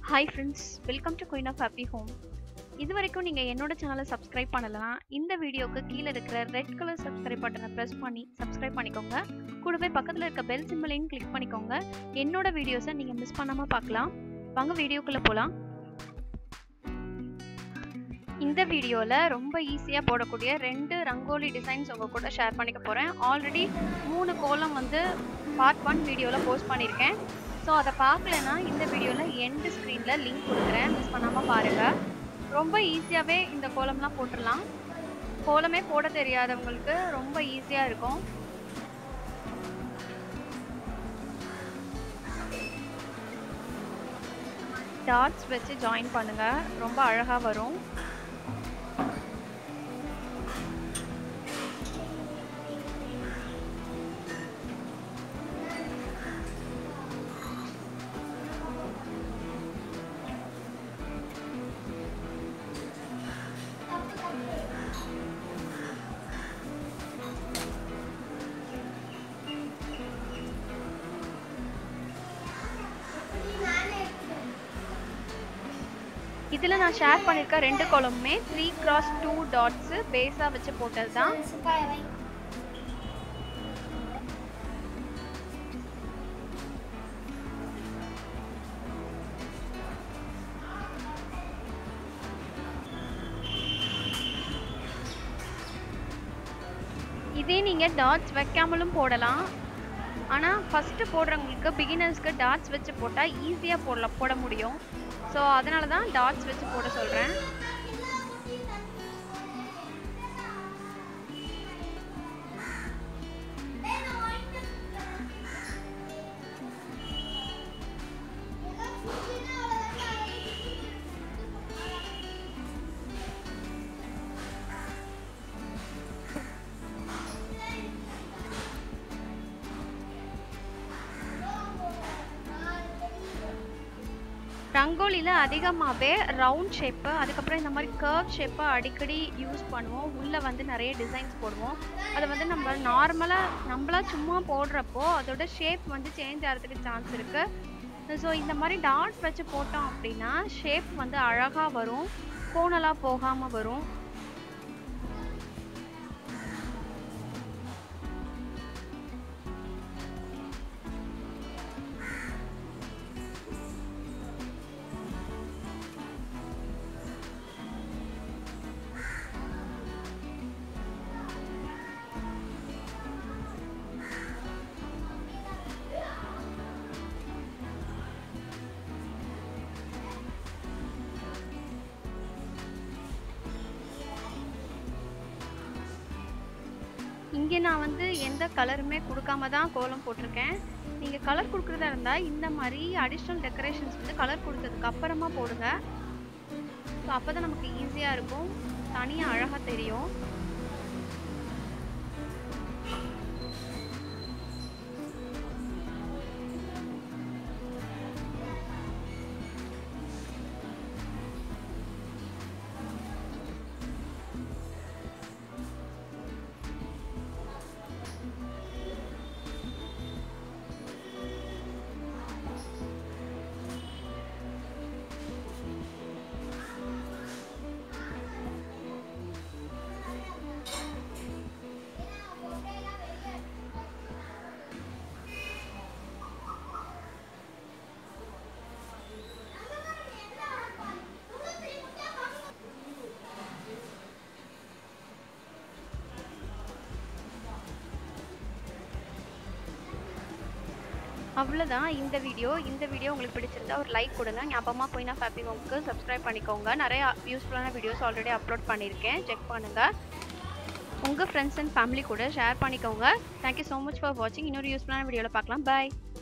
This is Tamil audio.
hi friends welcome to queen of happy home இது வரைக்கும் நீங்கள் என்னோட சேனலை சப்ஸ்கிரைப் பண்ணலைன்னா இந்த வீடியோக்கு கீழே இருக்கிற ரெட் கலர் சப்ஸ்கிரைப் பட்டனை ப்ரெஸ் பண்ணி சப்ஸ்கிரைப் பண்ணிக்கோங்க கூடவே பக்கத்தில் இருக்க பெல் சிம்பிளையும் கிளிக் பண்ணிக்கோங்க என்னோட வீடியோஸை நீங்கள் மிஸ் பண்ணாமல் பார்க்கலாம் வாங்க வீடியோக்குள்ளே போகலாம் இந்த வீடியோவில் ரொம்ப ஈஸியாக போடக்கூடிய ரெண்டு ரங்கோலி டிசைன்ஸ் உங்கள் கூட ஷேர் பண்ணிக்க போகிறேன் ஆல்ரெடி மூணு கோலம் வந்து பார்ட் ஒன் வீடியோவில் போஸ்ட் பண்ணியிருக்கேன் ஸோ அதை பார்க்கலன்னா இந்த வீடியோவில் எண்டு ஸ்க்ரீனில் லிங்க் கொடுக்குறேன் மிஸ் பண்ணாமல் பாருங்கள் ரொம்ப ஈஸியாகவே இந்த கோலம்லாம் போட்டுடலாம் கோலமே போட தெரியாதவங்களுக்கு ரொம்ப ஈஸியாக இருக்கும் டாட்ஸ் வச்சு ஜாயின் பண்ணுங்கள் ரொம்ப அழகாக வரும் இதில் நான் ஷேர் பண்ணியிருக்க ரெண்டு கோலமுமே த்ரீ கிராஸ் டூ டாட்ஸு பேஸாக வச்சு போட்டது தான் இதே நீங்கள் டாட்ஸ் வைக்காமலும் போடலாம் ஆனால் ஃபஸ்ட்டு போடுறவங்களுக்கு பிகினர்ஸ்க்கு டாட்ஸ் வச்சு போட்டால் ஈஸியாக போடலாம் போட முடியும் ஸோ அதனால தான் டாட்ஸ் வச்சு போட சொல்கிறேன் ரங்கோலியில் அதிகமாகவே ரவுண்ட் ஷேப்பு அதுக்கப்புறம் இந்த மாதிரி கர்வ் ஷேப்பை அடிக்கடி யூஸ் பண்ணுவோம் உள்ளே வந்து நிறைய டிசைன்ஸ் போடுவோம் அதை வந்து நம்ம நார்மலாக நம்மளா சும்மா போடுறப்போ அதோட ஷேப் வந்து சேஞ்ச் ஆகிறதுக்கு சான்ஸ் இருக்குது ஸோ இந்த மாதிரி டாட் வச்சு போட்டோம் அப்படின்னா ஷேப் வந்து அழகாக வரும் கோணலாக போகாமல் வரும் இங்கே நான் வந்து எந்த கலருமே கொடுக்காம தான் கோலம் போட்டிருக்கேன் நீங்கள் கலர் கொடுக்குறதா இருந்தால் இந்த மாதிரி அடிஷ்னல் டெக்கரேஷன்ஸ் வந்து கலர் கொடுத்ததுக்கு அப்புறமா போடுங்க ஸோ அப்போ தான் நமக்கு ஈஸியாக இருக்கும் தனியாக அழகாக தெரியும் அவ்வளோதான் இந்த வீடியோ இந்த வீடியோ உங்களுக்கு பிடிச்சிருந்தா ஒரு லைக் கொடுங்க ஞாபகமாக போய் நான் ஹாப்பி ஹோம்க்கு சப்ஸ்கிரைப் பண்ணிக்கோங்க நிறைய யூஸ்ஃபுல்லான வீடியோஸ் ஆல்ரெடி அப்லோட் பண்ணியிருக்கேன் செக் பண்ணுங்கள் உங்கள் ஃப்ரெண்ட்ஸ் அண்ட் ஃபேமிலி கூட ஷேர் பண்ணிக்கோங்க தேங்க்யூ ஸோ மச் ஃபார் வாட்சிங் இன்னொரு யூஸ்ஃபுல்லான வீடியோவில் பார்க்கலாம் பாய்